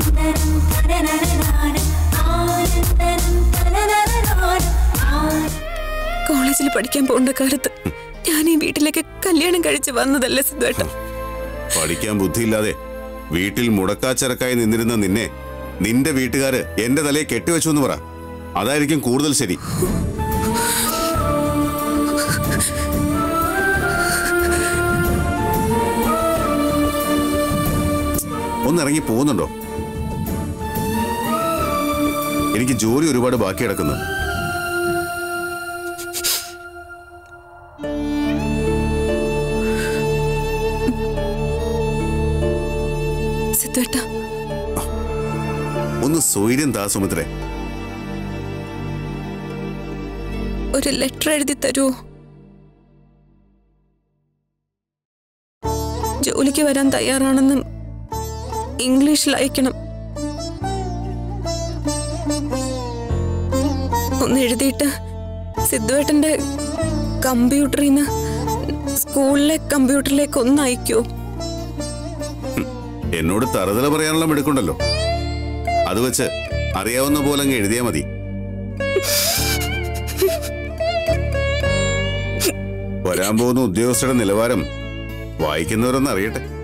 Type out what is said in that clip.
കോളേജിൽ പഠിക്കാൻ പോകേണ്ട കാലത്ത് ഞാൻ ഈ വീട്ടിലേക്ക് കല്യാണം കഴിച്ച് വന്നതല്ലേ സിദ്ധുവേട്ട പഠിക്കാൻ ബുദ്ധിയില്ലാതെ വീട്ടിൽ മുടക്കാച്ചരക്കായി നിന്നിരുന്ന നിന്നെ നിന്റെ വീട്ടുകാര് എന്റെ തലയെ കെട്ടിവെച്ചു എന്ന് പറ അതായിരിക്കും കൂടുതൽ ശരി ഒന്നിറങ്ങി പോകുന്നുണ്ടോ എനിക്ക് ജോലി ഒരുപാട് ബാക്കി കിടക്കുന്നു സിദ്ധുവേട്ട ഒന്ന് സ്വൈര്യം താ സുമിത്രേ ഒരു ലെറ്റർ എഴുതി തരുമോ ജോലിക്ക് വരാൻ തയ്യാറാണെന്നും ഇംഗ്ലീഷിൽ അയക്കണം ഒന്ന് എഴുതിയിട്ട് സിദ്ധുവേട്ടന്റെ കമ്പ്യൂട്ടറിൽ നിന്ന് സ്കൂളിലെ കമ്പ്യൂട്ടറിലേക്ക് ഒന്ന് അയക്കോ എന്നോട് തറുതല പറയാനുള്ള മിടുക്കുണ്ടല്ലോ അത് വെച്ച് അറിയാവുന്ന പോലെ അങ്ങ് എഴുതിയാ മതി വരാൻ പോകുന്ന ഉദ്യോഗസ്ഥരുടെ നിലവാരം വായിക്കുന്നവരൊന്ന് അറിയട്ടെ